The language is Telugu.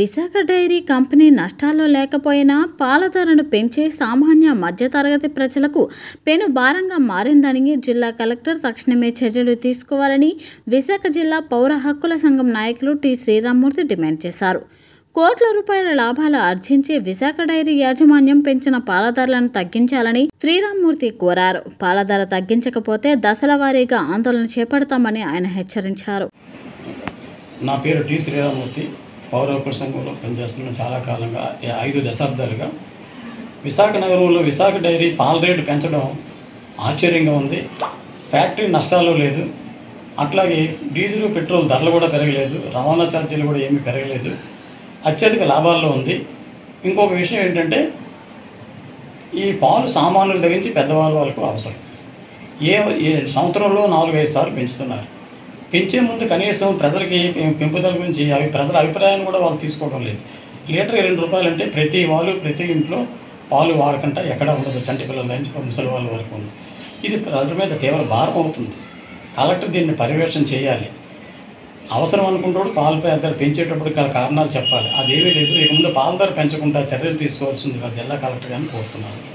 విశాఖ డైరీ కంపెనీ నష్టాల్లో లేకపోయినా పాల ధరను పెంచి సామాన్య మధ్యతరగతి ప్రజలకు పెను భారంగా మారిందని జిల్లా కలెక్టర్ తక్షణమే చర్యలు తీసుకోవాలని విశాఖ జిల్లా పౌర హక్కుల సంఘం నాయకులు టి శ్రీరామ్మూర్తి డిమాండ్ చేశారు కోట్ల రూపాయల లాభాలు ఆర్జించి విశాఖ డైరీ యాజమాన్యం పెంచిన పాల ధరలను తగ్గించాలని శ్రీరామ్మూర్తి కోరారు పాల ధర తగ్గించకపోతే దశల వారీగా ఆందోళన చేపడతామని ఆయన హెచ్చరించారు నా పేరు టి శ్రీరామూర్తి పౌర హక్కుల సంఘంలో పనిచేస్తున్న చాలా కాలంగా ఈ ఐదు దశాబ్దాలుగా విశాఖ నగరంలో విశాఖ డైరీ పాల రేటు పెంచడం ఆశ్చర్యంగా ఉంది ఫ్యాక్టరీ నష్టాలు లేదు అట్లాగే డీజిల్ పెట్రోల్ ధరలు కూడా పెరగలేదు రవాణా ఛార్జీలు కూడా ఏమీ పెరగలేదు అత్యధిక లాభాల్లో ఉంది ఇంకొక విషయం ఏంటంటే ఈ పాలు సామాన్యుల దగ్గర నుంచి పెద్దవాళ్ళ వాళ్ళకు అవసరం ఏ ఏ సంవత్సరంలో నాలుగైదు సార్లు పెంచుతున్నారు పెంచే ముందు కనీసం ప్రజలకి పెం- పెంపుదల గురించి అవి ప్రజల అభిప్రాయాన్ని కూడా వాళ్ళు తీసుకోవడం లేదు లీటర్కి రెండు రూపాయలు అంటే ప్రతి వాళ్ళు ప్రతి ఇంట్లో పాలు వాడకుండా ఎక్కడ ఉండదు చంటి పిల్లల నుంచి ముసలి వాళ్ళ వరకు ఉంది ఇది ప్రజల మీద తీవ్ర భారం అవుతుంది కలెక్టర్ దీన్ని పర్యవేక్షణ చేయాలి అవసరం అనుకుంటాడు పాల ధర పెంచేటప్పుడు గల కారణాలు చెప్పాలి అదేమీ లేదు ఇక ముందు పాల ధర పెంచకుండా చర్యలు తీసుకోవాల్సిందిగా జిల్లా కలెక్టర్ గారిని కోరుతున్నాను